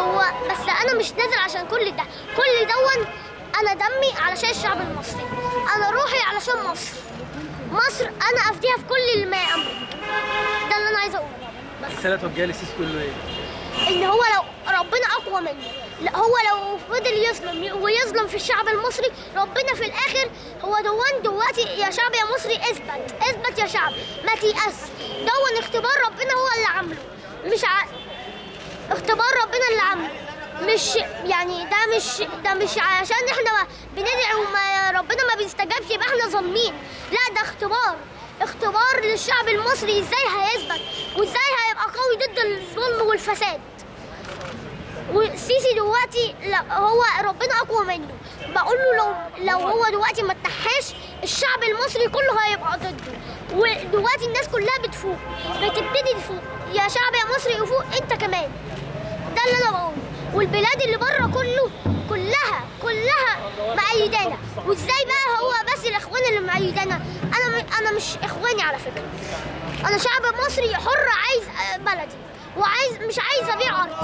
هو بس انا مش نازل عشان كل ده كل دون انا دمي علشان الشعب المصري انا روحي علشان مصر مصر انا افديها في كل ما املك ده اللي انا عايزه اقوله رساله توجهها للسيسي تقول له ايه؟ ان هو لو ربنا اقوى منه لا هو لو فضل يظلم ويظلم في الشعب المصري ربنا في الاخر هو دوان دلوقتي يا شعب يا مصري اثبت اثبت يا شعب ما تيأس دون اختبار ربنا هو اللي عامله مش ع... اختبار ربنا اللي عامله مش يعني ده مش ده مش عشان احنا ما بندعي وما ربنا ما بيستجابش يبقى احنا ظالمين لا ده اختبار اختبار للشعب المصري ازاي هيثبت وازاي هيبقى قوي ضد الظلم والفساد والسيسي دلوقتي لا هو ربنا اقوى منه بقول له لو لو هو دلوقتي ما اتحاش الشعب المصري كله هيبقى ضده ودلوقتي الناس كلها بتفوق بتبتدي تفوق يا شعب يا مصري يفوق انت كمان ده اللي انا بقوله والبلاد اللي بره كله كلها كلها مأيدانا وازاي بقى هو بس الاخوان اللي مأيدانا انا م- انا مش اخواني على فكره انا شعب مصري حر عايز آه، بلدي وعايز مش عايز ابيع ارضي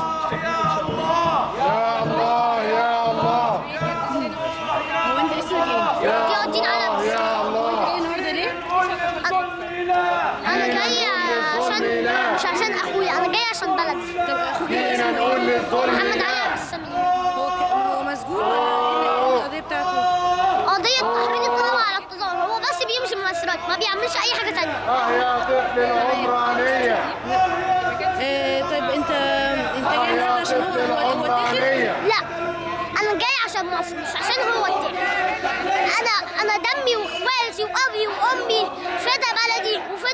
يا الله يا الله هو انت اسمك ايه؟ دي الدين على يا الله ايه النهارده ليه؟ انا جايه عشان مش عشان اخويا انا جايه عشان بلدي طب اخوك ايه جينا اسمه نقول ايه؟ للظلم محمد لا. علي عبد السميع هو ك- هو مسجون ولا ايه القضيه بتاعته؟ قضيه تحريض الطلبه على التظاهر هو بس بيمشي مؤثرات ما بيعملش اي حاجه تانية اه يا طفل العمرانية آه طيب انت انت اه جاي النهارده يا عشان طفل هو هو هو اتاخد؟ العمرانية لا انا جاي عشان مصر مش عشان هو التاني انا انا دمي واخواتي وابي وامي فدا بلدي وفدا